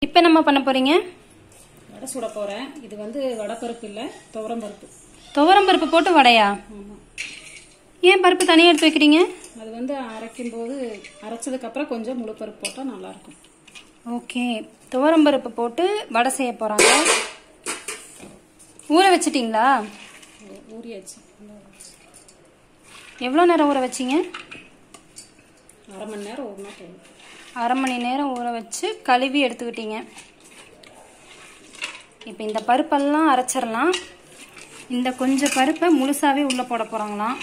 இப்போ நம்ம பண்ண போறீங்க வடை சுட போகிறேன் இது வந்து வடைப்பருப்பு இல்லை துவரம் பருப்பு துவரம் பருப்பு போட்டு வடையா ஆமாம் ஏன் பருப்பு தனியாக எடுத்து வைக்கிறீங்க அது வந்து அரைக்கும் போது அரைச்சதுக்கப்புறம் கொஞ்சம் முழு பருப்பு போட்டால் நல்லாயிருக்கும் ஓகே துவரம் பருப்பு போட்டு வடை செய்ய போறாங்க ஊற வச்சிட்டிங்களா ஊறியாச்சு எவ்வளோ நேரம் ஊற வச்சீங்க அரை மணி நேரம் ஊறினா போதும் அரை மணி நேரம் ஊற வச்சு கழுவி எடுத்துக்கிட்டீங்க இப்போ இந்த பருப்பெல்லாம் அரைச்சிடலாம் இந்த கொஞ்சம் பருப்பை முழுசாவே உள்ளே போட போகிறாங்களாம்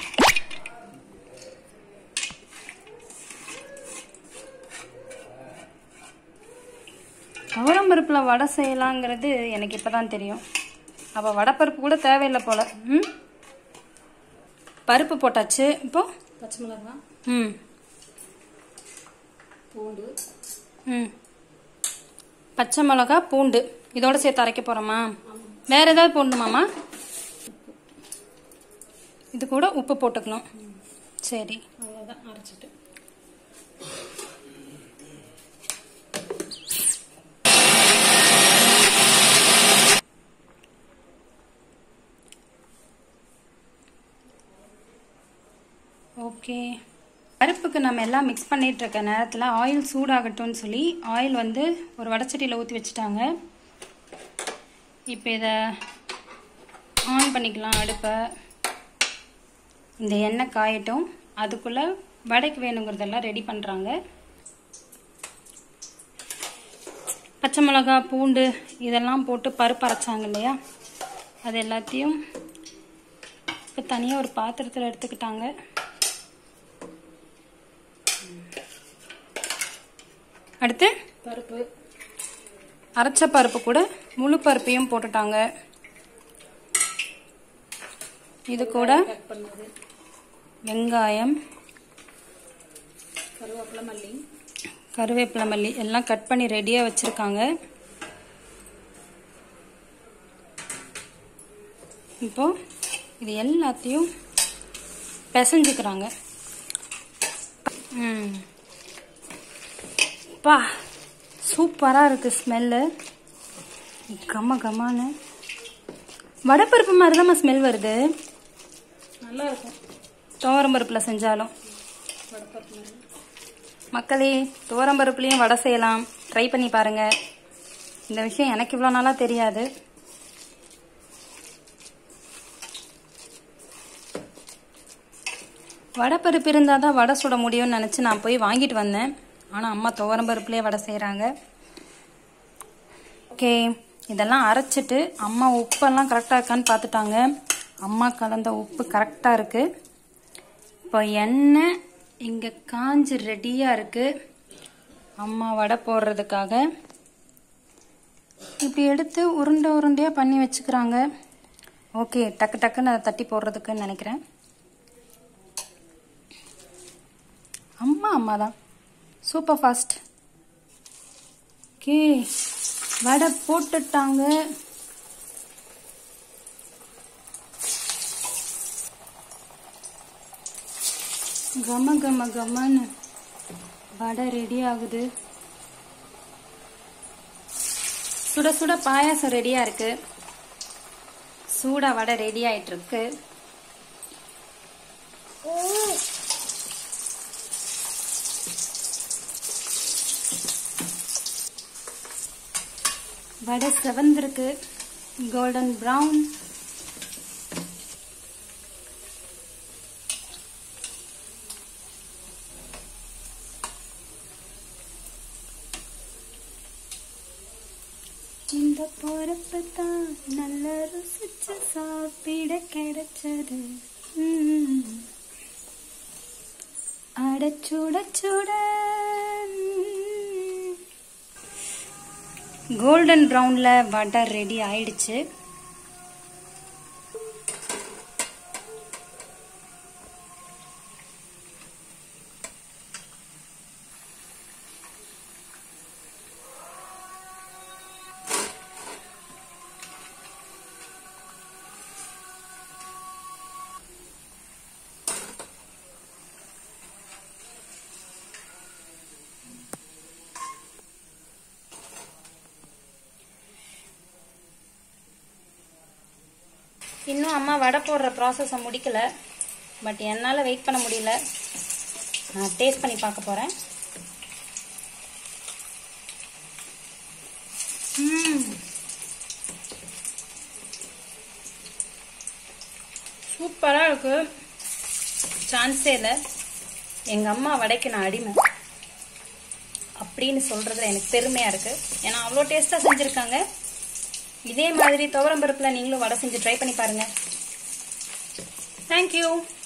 துவரம் பருப்பில் வடை செய்யலாங்கிறது எனக்கு இப்போ தான் தெரியும் அப்போ வடைப்பருப்பு கூட தேவையில்லை போல் ம் பருப்பு போட்டாச்சு இப்போ பச்சை மிளகாய் ம் பூண்டு ம் பச்சை மிளகா பூண்டு இதோட சேர்த்து அரைக்க போகிறோமா வேற ஏதாவது போடணுமாம்மா இது கூட உப்பு போட்டுக்கணும் சரி அவ்வளோதான் அரைச்சிட்டு ஓகே பருப்புக்கு நம்ம எல்லாம் மிக்ஸ் பண்ணிட்டு இருக்க நேரத்தில் ஆயில் சூடாகட்டும்னு சொல்லி ஆயில் வந்து ஒரு வடச்சட்டியில் ஊற்றி வச்சுட்டாங்க இப்போ இதை ஆன் பண்ணிக்கலாம் அடுப்பை இந்த எண்ணெய் காயட்டும் அதுக்குள்ளே வடைக்கு வேணுங்கிறதெல்லாம் ரெடி பண்ணுறாங்க பச்சை மிளகா பூண்டு இதெல்லாம் போட்டு பருப்பு அரைச்சாங்க இல்லையா அது எல்லாத்தையும் இப்போ தனியாக ஒரு பாத்திரத்தில் எடுத்துக்கிட்டாங்க அடுத்து பருப்பு அரைச்ச பருப்பு கூட முழு பருப்பையும் போட்டுட்டாங்க இது கூட கட் பண்ணது வெங்காயம் கருவேப்பிலை மல்லி கருவேப்பிலை மல்லி எல்லாம் கட் பண்ணி ரெடியாக வச்சுருக்காங்க இப்போ இது எல்லாத்தையும் பிசைஞ்சுக்கிறாங்க ம் பா சூப்பராக இருக்குது ஸ்மெல்லு கம்ம கம்மான்னு வடைப்பருப்பு மாதிரி தான் ஸ்மெல் வருது நல்லா இருக்கும் துவரம் பருப்பில் செஞ்சாலும் வடைப்பருப்பு மாதிரி மக்களே துவரம் பருப்புலையும் வடை செய்யலாம் ட்ரை பண்ணி பாருங்க இந்த விஷயம் எனக்கு இவ்வளோ நாளாக தெரியாது வடைப்பருப்பு இருந்தால் தான் வடை சுட முடியும்னு நினச்சி நான் போய் வாங்கிட்டு வந்தேன் ஆனால் அம்மா துவரம் பருப்புலேயே வடை செய்கிறாங்க ஓகே இதெல்லாம் அரைச்சிட்டு அம்மா உப்பெல்லாம் கரெக்டாக இருக்கான்னு பார்த்துட்டாங்க அம்மா கலந்த உப்பு கரெக்டாக இருக்குது இப்போ எண்ணெய் இங்கே காஞ்சு ரெடியாக இருக்குது அம்மா வடை போடுறதுக்காக இப்படி எடுத்து உருண்டை உருண்டையாக பண்ணி வச்சுக்கிறாங்க ஓகே டக்கு டக்குன்னு அதை தட்டி போடுறதுக்குன்னு நினைக்கிறேன் அம்மா அம்மா தான் சூப்பர் ஃபாஸ்ட் ஓகே வடை போட்டுட்டாங்க கம கம கமன்னு வடை ரெடி ஆகுது சுட சுட பாயாசம் ரெடியா இருக்கு சூடா வடை ரெடி ஆயிட்டு இருக்கு வடை செவந்திருக்கு கோல்டன் ப்ரௌன் இந்த பொறப்பு தான் நல்ல ருசிச்சு சாப்பிட கிடைச்சது ம். அட சுட சுட கோல்டன் ப்ரௌன்ல வடை ரெடி ஆயிடுச்சு இன்னும் அம்மா வடை போடுற ப்ராசஸை முடிக்கல பட் என்னால் வெயிட் பண்ண முடியல நான் டேஸ்ட் பண்ணி பார்க்க போகிறேன் சூப்பராக இருக்கு சான்ஸே இல்லை எங்கள் அம்மா வடைக்கு நான் அடிமை அப்படின்னு சொல்கிறதுல எனக்கு பெருமையாக இருக்குது ஏன்னா அவ்வளோ டேஸ்ட்டாக செஞ்சுருக்காங்க இதே மாதிரி துவரம்பருப்பில் நீங்களும் வடை செஞ்சு ட்ரை பண்ணி பாருங்கள் தேங்க்யூ